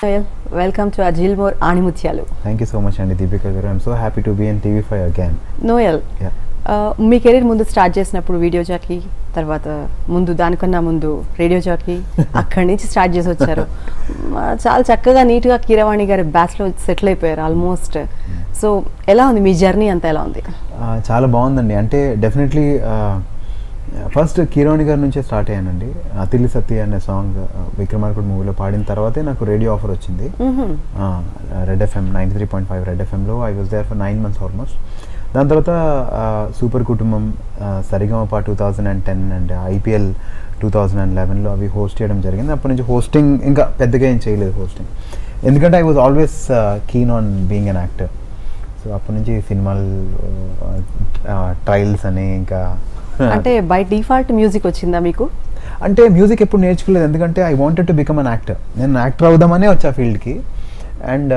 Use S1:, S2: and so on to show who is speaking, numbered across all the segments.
S1: Welcome to అజిల్ మోర్ ఆణిముత్యాలు
S2: థ్యాంక్ యూ సో మచ్ అండి Deepika garu I'm so happy to be in TV five again
S1: Noel మీ career ముందు స్టార్ట్ చేసినప్పుడు వీడియో జాకీ తర్వాత ముందు దానికన్నా ముందు రేడియో జాకీ అక్కడి నుంచి స్టార్ట్ చేసి వచ్చారు మ, చాలా చక్కగా నీట్గా కీరవాణి గారి బ్యాచ్లో సెటిల్ అయిపోయారు ఆల్మోస్ట్ సో ఎలా ఉంది మీ జర్నీ అంతా ఎలా ఉంది
S2: చాలా బాగుందండి అంటే డెఫినెట్లీ ఫస్ట్ కీరోని గారి నుంచే స్టార్ట్ అయ్యానండి అతిలి సత్య అనే సాంగ్ విక్రమార్కుడు మూవీలో పాడిన తర్వాతే నాకు రేడియో ఆఫర్ వచ్చింది red FM ninety three point five red ఎఫ్ఎంలో I was there for nine months almost దాని తర్వాత సూపర్ కుటుంబం Sarigamapa two thousand and ten and IPL two thousand and లెవెన్లో అవి హోస్ట్ చేయడం జరిగింది అప్పటి నుంచి హోస్టింగ్ ఇంకా పెద్దగా ఏం చేయలేదు హోస్టింగ్ ఎందుకంటే I was always keen on being an actor so అప్పటి నుంచి సినిమాలు ట్రయల్స్ అని ఇంకా
S1: అంటే బై డిఫాల్ట్ మ్యూజిక్ వచ్చిందా మీకు
S2: అంటే మ్యూజిక్ ఎప్పుడు నేర్చుకోలేదు ఎందుకంటే I wanted to become an actor నేను యాక్టర్ అవుదామనే వచ్చా ఫీల్డ్కి అండ్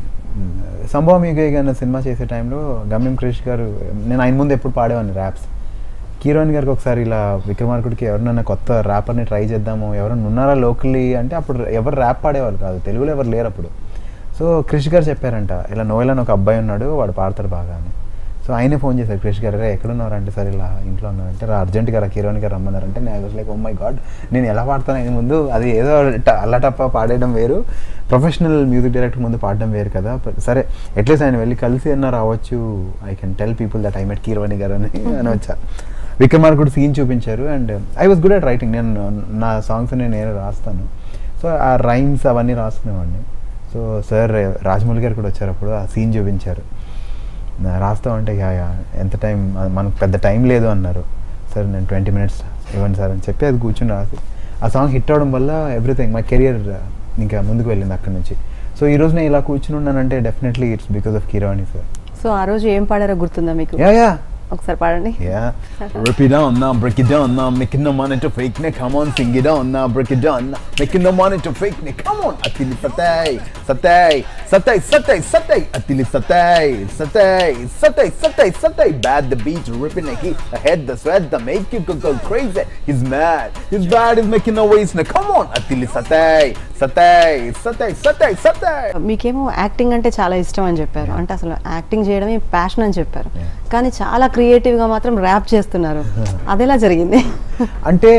S2: సంభవం యుగ అన్న సినిమా చేసే టైంలో గమ్యం క్రిష్ గారు నేను ఆయన ముందు ఎప్పుడు పాడేవాడిని ర్యాప్స్ కీరోయిన్ గారికి ఒకసారి ఇలా విక్రమార్కుడికి ఎవరినైనా కొత్త ర్యాపర్ని ట్రై చేద్దాము ఎవరైనా ఉన్నారా లోకల్లీ అంటే అప్పుడు ఎవరు ర్యాప్ పాడేవాళ్ళు కాదు తెలుగులో ఎవరు లేరు అప్పుడు సో క్రిష్ గారు చెప్పారంట ఇలా నోయల్ అని ఒక అబ్బాయి ఉన్నాడు వాడు పాడతాడు బాగా అని సో ఆయనే ఫోన్ చేశారు క్రిష్ గారు "రే, ఎక్కడ ఉన్నారంటే సార్ ఇలా ఇంట్లో ఉన్నారంటే రా అర్జెంట్గా రా కిరోని గారు రమ్మన్నారంటే నేను was like oh my god నేను ఎలా పాడతాను ఆయన ముందు అది ఏదో ట- అల్లటప్ప పాడేయడం వేరు ప్రొఫెషనల్ మ్యూజిక్ డైరెక్టర్ ముందు పాడడం వేరు కదా బట్ సరే అట్లీస్ట్ ఆయన వెళ్ళి కలిసి అన్న రావచ్చు I can tell people that I met Keeravani garu అని అని వచ్చా విక్రమార్కుడు సీన్ చూపించారు and I was good at writing నేను నా సాంగ్స్ నేను నేనే రాస్తాను సో ఆ రైమ్స్ అవన్నీ రాసుకునేవాడిని సో సార్ రాజమౌళి గారు కూడా వచ్చారు అప్పుడు ఆ సీన్ చూపించారు నా- రాస్తామంటే యా యా ఎంత టైం అది మనకు పెద్ద టైం లేదు అన్నారు సార్ నేను ట్వంటీ మినిట్స్ ఇవ్వండి సార్ అని చెప్పి అది కూర్చుని రాసి ఆ సాంగ్ హిట్ అవడం వల్ల ఎవ్రీథింగ్ మై కెరియర్ ఇంకా ముందుకు వెళ్ళింది అక్కడి నుంచి సో ఈ రోజు నేను ఇలా కూర్చుని ఉన్నానంటే definitely it's because of Keeravani sir
S1: so ఆ రోజు ఏం పాడారో గుర్తుందా మీకు
S2: యా యా
S1: ఒకసారి పాడండి
S2: Yeah. Rip it down now, break it down now, making no money to fake me. Come on, sing it on now, break it down now, making no money to fake me. Come on, Atili Satay, Satay, Satay, Satay, Satay, Atili Satay, Satay, Satay, Satay, Satay. Bad the beat, ripping the heat, ahead the sweat, the make you go, go crazy. He's mad, he's bad, he's making no waste now. Come on, Atili Satay, Satay, Satay, Satay, Satay.
S1: మీకేమో acting అంటే చాలా ఇష్టం అని చెప్పారు అంటే అసలు acting చేయడమే passion అని చెప్పారు
S2: Yeah.
S1: కానీ చాలా క్రియేటివ్గా మాత్రం ర్యాప్ చేస్తున్నారు అదెలా జరిగింది
S2: అంటే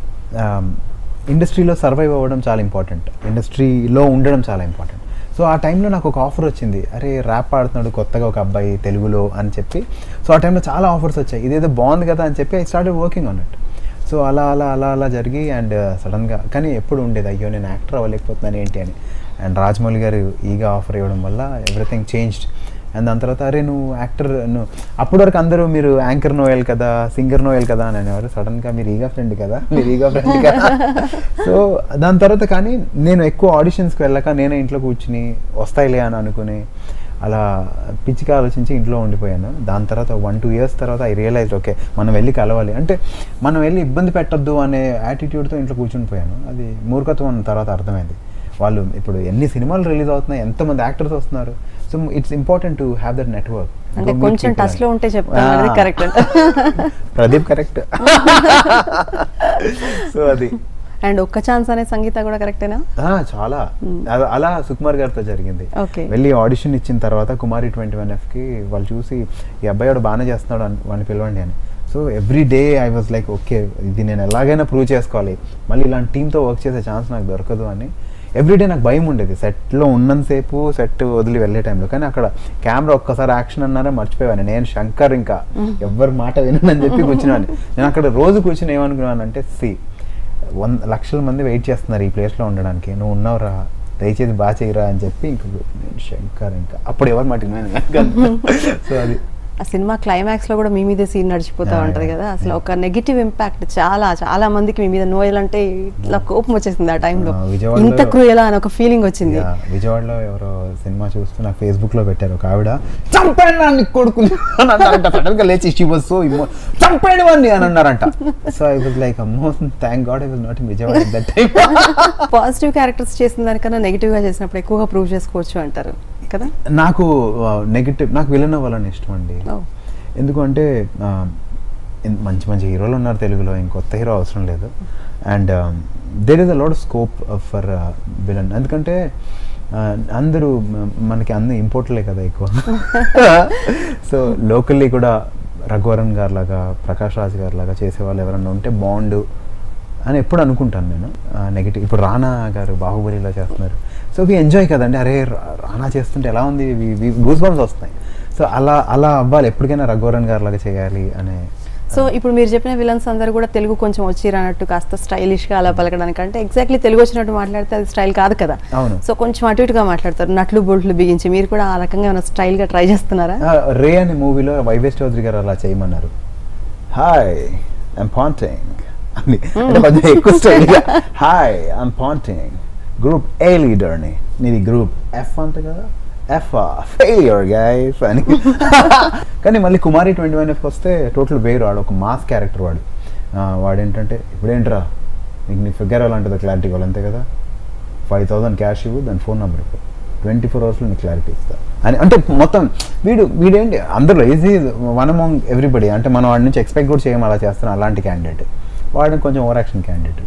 S2: ఇండస్ట్రీలో సర్వైవ్ అవ్వడం చాలా ఇంపార్టెంట్ ఇండస్ట్రీలో ఉండడం చాలా ఇంపార్టెంట్ సో ఆ టైంలో నాకు ఒక ఆఫర్ వచ్చింది అరే ర్యాప్ పాడుతున్నాడు కొత్తగా ఒక అబ్బాయి తెలుగులో అని చెప్పి సో ఆ టైంలో చాలా ఆఫర్స్ వచ్చాయి ఇదేదో బాగుంది కదా అని చెప్పి I started working on it so అలా అలా అలా అలా జరిగి అండ్ సడన్గా కానీ ఎప్పుడు ఉండేది అయ్యో నేను యాక్టర్ అవ్వలేకపోతున్నాను ఏంటి అని అండ్ రాజమౌళి గారు ఈగా ఆఫర్ ఇవ్వడం వల్ల ఎవ్రీథింగ్ చేంజ్డ్ అండ్ దాని తర్వాత అరే నువ్వు యాక్టర్ నువ్వు అప్పటి వరకు అందరూ మీరు యాంకర్ నోయల్ కదా సింగర్ నోయల్ కదా అని అనేవారు సడన్గా మీరు ఈగా ఫ్రెండ్ కదా మీరు ఈగా ఫ్రెండ్ కదా సో దాని తర్వాత కానీ నేను ఎక్కువ ఆడిషన్స్కి వెళ్ళక నేనే ఇంట్లో కూర్చుని వస్తాయిలే అని అనుకుని అలా పిచ్చిగా ఆలోచించి ఇంట్లో ఉండిపోయాను దాని తర్వాత వన్ టూ ఇయర్స్ తర్వాత ఐ రియలైజ్ ఓకే మనం వెళ్ళి కలవాలి అంటే మనం వెళ్ళి ఇబ్బంది పెట్టొద్దు అనే యాటిట్యూడ్తో ఇంట్లో కూర్చుని పోయాను అది మూర్ఖత్వం అన్న తర్వాత అర్థమైంది వాళ్ళు ఇప్పుడు ఎన్ని సినిమాలు రిలీజ్ అవుతున్నాయి ఎంతమంది యాక్టర్స్ వస్తున్నారు so it's important to have that network
S1: అంటే కొంచెం టచ్ లో ఉంటే చెప్తాను అనేది కరెక్ట్
S2: ప్రదీప్ కరెక్ట్ సో అది
S1: అండ్ ఒక్క ఛాన్స్ అనే సంగీత కూడా కరెక్టేనా
S2: ఆ, చాలా అ- అలా సుకుమార్ గారితో జరిగింది
S1: Okay.
S2: వెళ్ళి ఆడిషన్ ఇచ్చిన తర్వాత కుమారి ట్వంటీ వన్ ఎఫ్కి వాళ్ళు చూసి ఈ అబ్బాయి వాడు బాగానే చేస్తున్నాడు అని వాడిని పిలవండి అని so every day I was like okay ఇది నేను ఎలాగైనా ప్రూవ్ చేసుకోవాలి మళ్ళీ ఇలాంటి టీంతో వర్క్ చేసే ఛాన్స్ నాకు దొరకదు అని ఎవ్రీడే నాకు భయం ఉండేది సెట్లో ఉన్నంతసేపు సెట్ వదిలి వెళ్ళే టైంలో కానీ అక్కడ కెమెరా ఒక్కసారి యాక్షన్ అన్నారా మర్చిపోయాను నేను శంకర్ ఇంకా ఎవ్వరి మాట వినని చెప్పి కూర్చున్నాను నేను అక్కడ రోజు కూర్చుని ఏమనుకున్నాను అంటే సి వంద లక్షల మంది వెయిట్ చేస్తున్నారు ఈ ప్లేస్లో ఉండడానికి నువ్వు ఉన్నావురా దయచేసి బాగా చేయరా అని చెప్పి ఇంక నేను శంకర్ ఇంకా అప్పుడు ఎవరు మటుకు సో అది
S1: ఆ సినిమా క్లైమాక్స్ లో కూడా మీ మీదే సీన్ నడిచిపోతా
S2: Yeah,
S1: ఉంటది
S2: yeah,
S1: కదా అసలు
S2: yeah.
S1: ఒక నెగిటివ్ ఇంపాక్ట్ చాలా చాలా మందికి మీ మీద నోయల్ అంటే ఇట్లా కోపం వచ్చేసింది ఆ టైంలో
S2: ఆ, విజయవాడలో-
S1: ఇంత క్రూయలా అని ఒక ఫీలింగ్ వచ్చింది
S2: యా, విజయవాడలో ఎవరో సినిమా చూస్తూ నాకు ఫేస్బుక్ లో పెట్టారు ఒక ఆవిడ చంపేయండి వాడిని కొడుకుని అని అన్నారంట సడన్ గా లేచి షీ వాజ్ సో ఇమో చంపేయండి వాడిని అని అన్నారంట సో ఐ వాజ్ లైక్ అమ్మో thank god I was not in Vijayawada that time
S1: positive characters చేసిన దానికన్నా నెగిటివ్ గా చేసినప్పుడు ఎక్కువగా ప్రూవ్ చేసుకోవచ్చు అంటారు కదా
S2: నాకు నెగిటివ్ నాకు విలన్ అవ్వాలని ఇష్టం అండి
S1: Oh.
S2: ఎందుకంటే ఆ, ఇన్- మంచి మంచి హీరోలు ఉన్నారు తెలుగులో ఇంకొత్త హీరో అవసరం లేదు and there is a lot scope for villain ఎందుకంటే ఆ, అందరూ మ- మనకి అన్ని ఇంపోర్ట్లే కదా ఎక్కువ సో లోకల్లీ కూడా రఘువరన్ గారు లాగా ప్రకాష్ రాజ్ గారు లాగా చేసేవాళ్ళు ఎవరన్నా ఉంటే బాండ్ అని ఎప్పుడు అనుకుంటాను నేను నెగిటివ్ ఇప్పుడు రానా గారు బాహుబలిలో చేస్తున్నారు సో వి ఎంజాయ్ కదండి అరే రా- రానా చేస్తుంటే ఎలా ఉంది గూస్ బంప్స్ వస్తాయి సో అలా అలా అవ్వాలి ఎప్పటికైనా రఘువరన్ గారు లాగా చేయాలి అనే
S1: సో ఇప్పుడు మీరు చెప్పిన విలన్స్ అందరూ కూడా తెలుగు కొంచెం వచ్చిరు అన్నట్టు కాస్త స్టైలిష్ గా అలా పలకడానికి అంటే ఎగ్జాక్ట్లీ తెలుగు వచ్చినట్టు మాట్లాడితే అది స్టైల్ కాదు కదా
S2: అవును.
S1: సో కొంచెం అటు ఇటుగా మాట్లాడతారు నట్లు బొట్లు బిగించి మీరు కూడా ఆ రకంగా ఏమైనా స్టైల్ గా ట్రై చేస్తున్నారా
S2: ఆ, రే అనే మూవీలో వైవేష్ చౌదరి గారు అలా చేయమన్నారు హాయ్ ఐమ్ పాంటింగ్ అని అంటే కొంచెం ఎక్కువ స్టైల్గా hi I'm Ponting group A లీడర్ని నీది గ్రూప్ ఎఫ్ అంత కదా ఎఫ్ ఫెయిలియర్ గైస్ అని కానీ మళ్ళీ కుమారి ట్వంటీ వన్ ఎఫ్కి వస్తే టోటల్ వేరు వాడు ఒక మాస్ క్యారెక్టర్ వాడు ఆ, వాడు ఏంటంటే ఇప్పుడేంట్రా నీకు నీ ఫిగర్ అలాంటిది క్లారిటీ కావాలి అంతే కదా ఫైవ్ థౌసండ్ క్యాష్ ఇవ్వు దాని ఫోన్ నెంబర్ ఇవ్వు ట్వంటీ ఫోర్ అవర్స్లో నీకు క్లారిటీ ఇస్తా అని అంటే మొత్తం వీడు వీడేంటి అందరూ ఈజీ వన్ అమాంగ్ ఎవ్రీబడి అంటే మనం వాడి నుంచి ఎక్స్పెక్ట్ కూడా చేయము అలా చేస్తున్నాం అలాంటి క్యాండిడేట్ వాడు కొంచెం ఓవర్ యాక్షన్ క్యాండిడేట్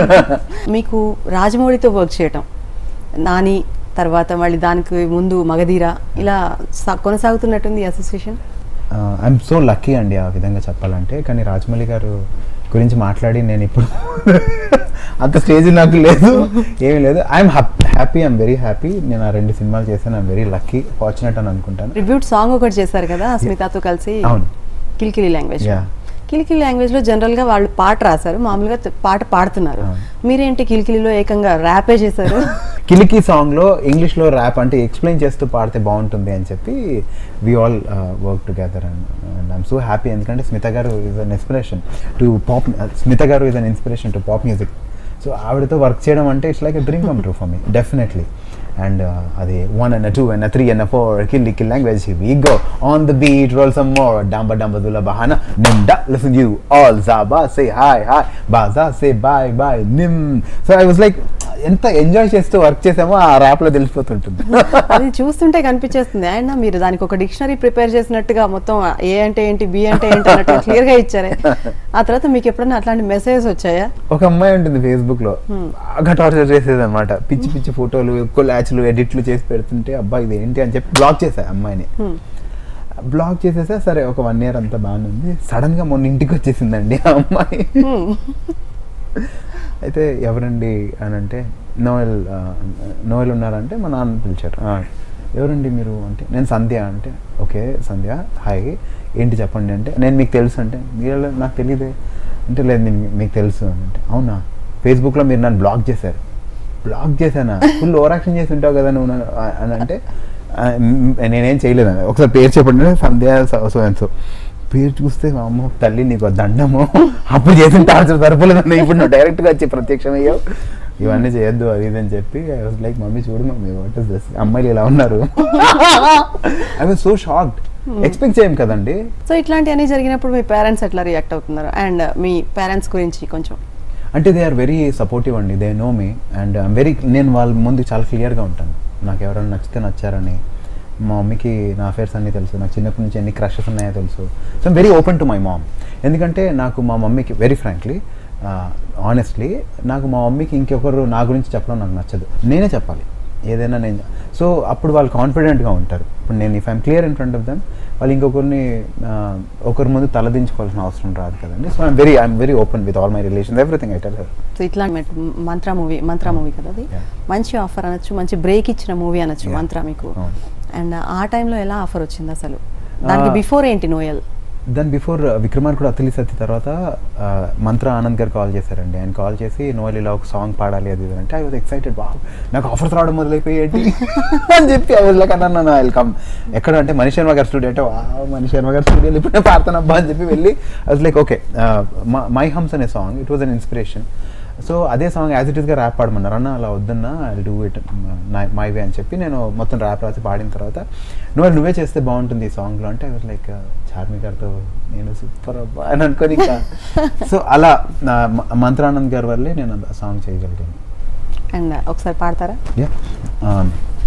S1: మీకు రాజమౌళితో వర్క్ చేయటం నాని తర్వాత మళ్ళీ దానికి ముందు మగధీర ఇలా సా- కొనసాగుతున్నట్టుంది అసోసియేషన్
S2: ఐఎమ్ సో లక్కీ అండి ఆ విధంగా చెప్పాలంటే కానీ రాజమౌళి గారు గురించి మాట్లాడి నేను ఇప్పుడు అంత స్టేజ్ నాకు లేదు ఏమీ లేదు I'm happy I'm very happy నేను ఆ రెండు సినిమాలు చేశాను ఐఎమ్ వెరీ లక్కీ ఫార్చునేట్ అని అనుకుంటాను
S1: ట్రిబ్యూట్ సాంగ్ ఒకటి చేశారు కదా స్మితాతో కలిసి
S2: అవును.
S1: Kilikili language
S2: Yeah.
S1: Kilikili language లో జనరల్ గా వాళ్ళు పాట రాశారు మామూలుగా త- పాట పాడుతున్నారు
S2: అవును.
S1: మీరేంటి కిలికిలిలో ఏకంగా ర్యాపే చేశారు
S2: కిలికి సాంగ్లో ఇంగ్లీష్లో ర్యాప్ అంటే ఎక్స్ప్లెయిన్ చేస్తూ పాడితే బాగుంటుంది అని చెప్పి we all work together and and I'm so happy ఎందుకంటే Smitha garu is an inspiration to pop Smitha garu is an inspiration to pop music so ఆవిడతో వర్క్ చేయడం అంటే it's like a dream come true for me definitely and అది one and two and three and four kill kill language we go on the beat roll some more డంబ డంబ దుల బహానా నిండా listen you all జాబా సే hi hi బాజా సే బాయ్ బాయ్ నిమ్ సో ఐ వాజ్ లైక్ ఎంత ఎంజాయ్ చేస్తూ వర్క్ చేసామో ఆ ర్యాప్ లో తెలిసిపోతుంటుంది
S1: అది చూస్తుంటే కనిపించేస్తుంది ఆయన మీరు దానికి ఒక డిక్షనరీ ప్రిపేర్ చేసినట్టుగా మొత్తం ఏ అంటే ఏంటి బి అంటే ఏంటి అన్నట్టు క్లియర్ గా ఇచ్చారే ఆ తర్వాత మీకు ఎప్పుడైనా అట్లాంటి మెసేజ్ వచ్చాయా
S2: ఒక అమ్మాయి ఉంటుంది ఫేస్బుక్ లో బాగా టార్చర్ చేసేది అనమాట పిచ్చి పిచ్చి ఫోటోలు కొలాచ్లు ఎడిట్లు చేసి పెడుతుంటే అబ్బా ఇది ఏంటి అని చెప్పి బ్లాక్ చేశా అమ్మాయిని
S1: Hmm.
S2: బ్లాక్ చేసేసా సరే ఒక వన్ ఇయర్ అంతా బాగానే ఉంది సడన్ గా మొన్న ఇంటికి వచ్చేసిందండి ఆ అమ్మాయి
S1: Hmm.
S2: అయితే ఎవరండి అని అంటే నోయల్ ఆ, నోయల్ ఉన్నారంటే మా నాన్న పిలిచారు "ఆ, ఎవరండి మీరు అంటే నేను సంధ్య అంటే ఓకే సంధ్య హాయ్ ఏంటి చెప్పండి అంటే నేను మీకు తెలుసు అంటే మీరు ఎలా- నాకు తెలియదే అంటే లేదు నేను మీకు తెలుసు అని అంటే అవునా ఫేస్బుక్లో మీరు నన్ను బ్లాక్ చేశారు బ్లాక్ చేశానా ఫుల్ ఓవర్ యాక్షన్ చేసి ఉంటావు కదా నువ్వు నన్ను ఆ- అని అంటే "ఆ, మ్, నేనేం చేయలేదు అని ఒకసారి పేరు చెప్పండి అంటే సంధ్య సో అండ్ సో పేరు చూస్తే మా అమ్మ తల్లి నీకు ఒక దండము అప్పుడు చేసిన టార్చర్ సరిపోలేదన్న ఇప్పుడు నువ్వు డైరెక్ట్గా వచ్చి ప్రత్యక్షమయ్యావు ఇవన్నీ చేయొద్దు అది ఇది అని చెప్పి ఐ వాజ్ లైక్ మమ్మీ చూడు మమ్మీ వాట్ ఇస్ దిస్ అమ్మాయిలు ఇలా ఉన్నారు I was so shocked expect చేయం కదండి
S1: సో ఇట్లాంటివన్నీ జరిగినప్పుడు మీ పేరెంట్స్ ఎట్లా రియాక్ట్ అవుతున్నారు అండ్ మీ పేరెంట్స్ గురించి కొంచెం
S2: అంటే దే ఆర్ వెరీ సపోర్టివ్ అండి they know me and I'm very నేను వాళ్ళ ముందు చాలా క్లియర్గా ఉంటాను నాకు ఎవరైనా నచ్చితే నచ్చారని మా మమ్మీకి నా అఫేర్స్ అన్నీ తెలుసు నాకు చిన్నప్పటి నుంచి ఎన్ని క్రషెస్ ఉన్నాయో తెలుసు so I'm very open to my mom ఎందుకంటే నాకు మా మమ్మీకి వెరీ ఫ్రాంక్లీ ఆనెస్ట్లీ నాకు మా మమ్మీకి ఇంకొకరు నా గురించి చెప్పడం నాకు నచ్చదు నేనే చెప్పాలి ఏదైనా నేను సో అప్పుడు వాళ్ళు కాన్ఫిడెంట్గా ఉంటారు ఇప్పుడు నేను if I'm clear in front of them వాళ్ళు ఇంకొకరిని ఆ, ఒకరి ముందు తలదించుకోవాల్సిన అవసరం రాదు కదండి so I'm very I'm very open with all my relations everything I tell her
S1: so ఇట్లాంటి మెట్- మంత్ర మూవీ మంత్ర మూవీ కదా అది
S2: Yeah.
S1: మంచి ఆఫర్ అనొచ్చు మంచి బ్రేక్ ఇచ్చిన మూవీ అనొచ్చు
S2: Yeah.
S1: మంత్ర మీకు
S2: అవును.
S1: అండ్ ఆ టైంలో ఎలా ఆఫర్ వచ్చింది అసలు దానికి
S2: Ah.
S1: బిఫోర్ ఏంటి నోయల్
S2: దాని బిఫోర్ విక్రమార్కుడు అతలి సత్తి తర్వాత ఆ, మంత్ర ఆనంద్ గారు కాల్ చేశారండి ఆయన కాల్ చేసి నోవల్ ఇలా ఒక సాంగ్ పాడాలి అది ఇది అంటే ఐ వాజ్ ఎక్సైటెడ్ బా నాకు ఆఫర్స్ రావడం మొదలైపోయేటి అని చెప్పి ఐ వాజ్ లైక్ అన్న వెల్కమ్ ఎక్కడ అంటే మణి శర్మ గారి స్టూడియో అంటే వా మణి శర్మ గారి స్టూడియోలో ఇప్పుడు పాడుతానబ్బా అని చెప్పి వెళ్ళి I was like okay my hums అనే song it was an inspiration so అదే సాంగ్ యాజ్ ఇట్ ఈస్గా ర్యాప్ పాడమన్నారు అన్న అలా వద్దన్నా I do it my way అని చెప్పి నేను మొత్తం ర్యాప్ రాసి పాడిన తర్వాత నువ్వు నువ్వే చేస్తే బాగుంటుంది ఈ సాంగ్లో అంటే ఐ వాజ్ లైక్ చార్మి గారితో నేను సూపర్ అబ్బా అని అనుకొని ఇంకా సో అలా నా మ- మంత్రానంద్ గారి వల్లే నేను ఆ సాంగ్ చేయగలిగాను
S1: అండ్ ఒకసారి పాడతారా
S2: Yeah. Um,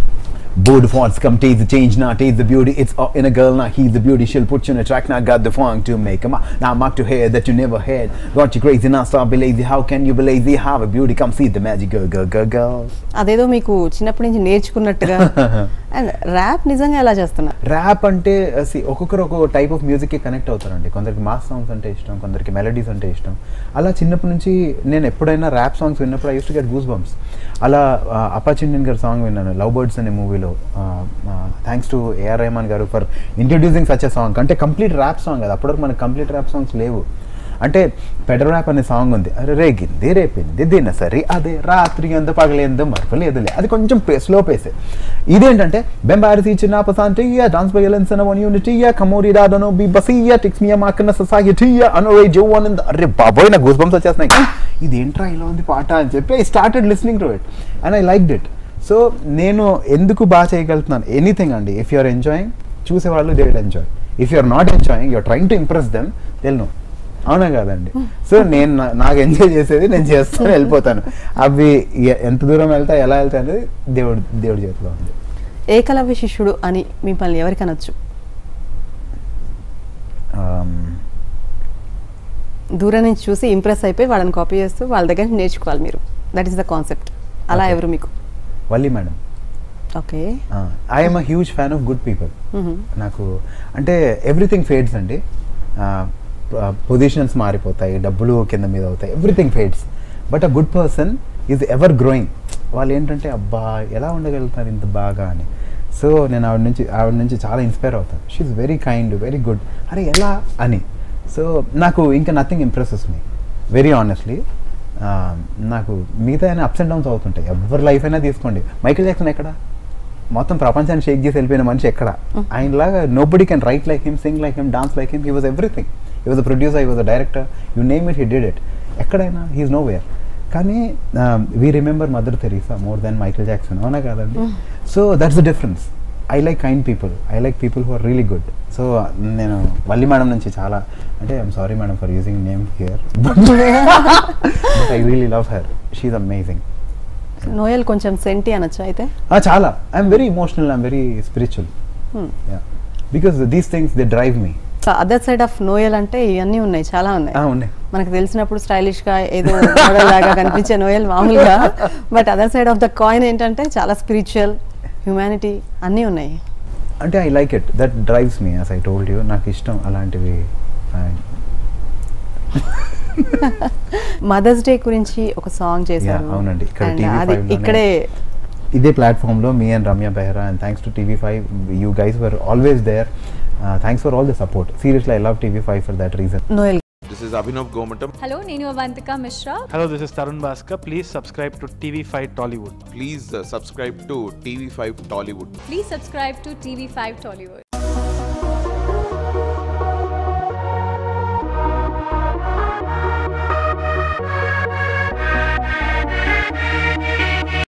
S2: Bold fonts come taste the change now, taste the beauty. It's all in a girl now, he's the beauty. She'll put you in a track now, got the funk to make a mark. Now mark to hear that you never had. Got you crazy now, stop be lazy. How can you be lazy? Have a beauty, come see the magic girl, girl, girl, girls.
S1: అదేదో మీకు చిన్నప్పటి నుంచి నేర్చుకున్నట్టుగా and rap నిజంగా ఎలా చేస్తున్నారు
S2: rap అంటే uh, see, ఒక్కొక్కరు ఒక్కొక్క టైప్ ఆఫ్ మ్యూజిక్కి కనెక్ట్ అవుతారండి కొందరికి మాస్ సాంగ్స్ అంటే ఇష్టం కొందరికి మెలడీస్ అంటే ఇష్టం అలా చిన్నప్పటి నుంచి నేను ఎప్పుడైనా ర్యాప్ సాంగ్స్ విన్నప్పుడు I use to get goose bumps అలా అపాచిండియన్ గారి సాంగ్ విన్నాను లవ్ బర్డ్స్ అనే మూవీలో thanks to AR Rahman garu for introducing such a song అంటే కంప్లీట్ ర్యాప్ సాంగ్ అది అప్పటివరకు మనకి కంప్లీట్ ర్యాప్ సాంగ్స్ లేవు అంటే పెడర్ ర్యాప్ అనే సాంగ్ ఉంది అరే రేగింది రేపింది దినసరి అదే రాత్రి అంత పగలేందో మరపలేదులే అది కొంచెం స్లో పేస్ ఇదేంటంటే బెంబారిసి చిన్న పసాంటియా డాన్స్ బయలెన్స్ అన వన్ యూనిటీయా కమోరి దాదనో బి బసియా టిక్స్ మియా మాకన్న సొసైటీయా అనో రే జో వన్ అరే బాబోయ్ నాకు గూస్ బంప్స్ వచ్చేస్తున్నాయి ఇదేంట్రా ఇలా ఉంది పాట అని చెప్పి I started listening to it and I like it so నేను ఎందుకు బాగా చేయగలుగుతున్నాను ఎనీథింగ్ అండి ఇఫ్ యూఆర్ ఎంజాయింగ్ చూసేవాళ్ళు they will enjoy if you're not enjoying you're trying to impress them they'll know అవునా కాదండి సో నేను నా- నాకు ఎంజాయ్ చేసేది నేను చేస్తాను వెళ్ళిపోతాను అవి ఎ- ఎంత దూరం వెళ్తా ఎలా వెళ్తా అనేది దేవుడు దేవుడి చేతిలో ఉంది
S1: ఏకలవ్య శిష్యుడు అని మిమ్మల్ని ఎవరికి అనొచ్చు
S2: Um,
S1: దూరం నుంచి చూసి ఇంప్రెస్ అయిపోయి వాళ్ళని కాపీ చేస్తూ వాళ్ళ దగ్గర నుంచి నేర్చుకోవాలి మీరు దట్ ఈస్ ద కాన్సెప్ట్ అలా
S2: Okay.
S1: ఎవరు మీకు
S2: Valli madam
S1: okay
S2: I'm a huge fan of good people నాకు అంటే ఎవ్రీథింగ్ ఫేడ్స్ అండి పొజిషన్స్ మారిపోతాయి డబ్బులు కింద మీద అవుతాయి everything fades but a good person is ever growing వాళ్ళు ఏంటంటే అబ్బా ఎలా ఉండగలుగుతారు ఇంత బాగా అని సో నేను ఆవిడ నుంచి ఆవిడ నుంచి చాలా ఇన్స్పైర్ అవుతాను she's very kind very good అరే ఎలా అని సో నాకు ఇంకా nothing impresses me very honestly నాకు మిగతా అప్స్ అండ్ డౌన్స్ అవుతుంటాయి ఎవరి లైఫ్ అయినా తీసుకోండి మైకిల్ జాక్సన్ ఎక్కడ మొత్తం ప్రపంచాన్ని షేక్ చేసి వెళ్ళిపోయిన మనిషి ఎక్కడ ఆయనలాగా nobody can write like him sing like him dance like him he was everything he was a producer he was a director you name it he did it ఎక్కడైనా he's nowhere కానీ we remember Mother Teresa more than Michael Jackson అవునా కాదండి so that's the difference I like kind people I like people who are really good so నేను Valli madam నుంచి చాలా అంటే I'm sorry madam for using name here but I really love her she's amazing
S1: Noel కొంచెం senti అనొచ్చు అయితే
S2: చాలా I'm very emotional I'm very spiritual because these things they drive me
S1: other side of Noel అంటే ఇవన్నీ ఉన్నాయి చాలా ఉన్నాయి
S2: ఉన్నాయి
S1: మనకు తెలిసినప్పుడు స్టైలిష్ గా ఏదో మోడల్ లాగా కనిపించే నోయల్ మామూలుగా but other side of the coin ఏంటంటే చాలా స్పిరిచువల్ హ్యుమానిటీ అన్నీ ఉన్నాయి
S2: అంటే I like it that drives me as I told you నాకు ఇష్టం అలాంటివి
S1: మదర్స్ డే గురించి ఒక సాంగ్ చేశారు
S2: Yeah, అవునండి. ఇక్కడ
S1: And
S2: TV5
S1: అది
S2: లోనే.
S1: ఇక్కడే
S2: ఇదే ప్లాట్ఫామ్లో మీ and Ramya Behra and thanks to TV five you guys were always there thanks for all the support seriously I love TV five for that reason
S1: Noel
S3: This is Abhinav Gomatam.
S4: Hello, నేను Avantika Mishra
S5: Hello, this is Tarun Bhaskar. Please subscribe to TV5 Tollywood.
S3: Please uh, subscribe to TV5 Tollywood.
S4: Please subscribe to TV five Tollywood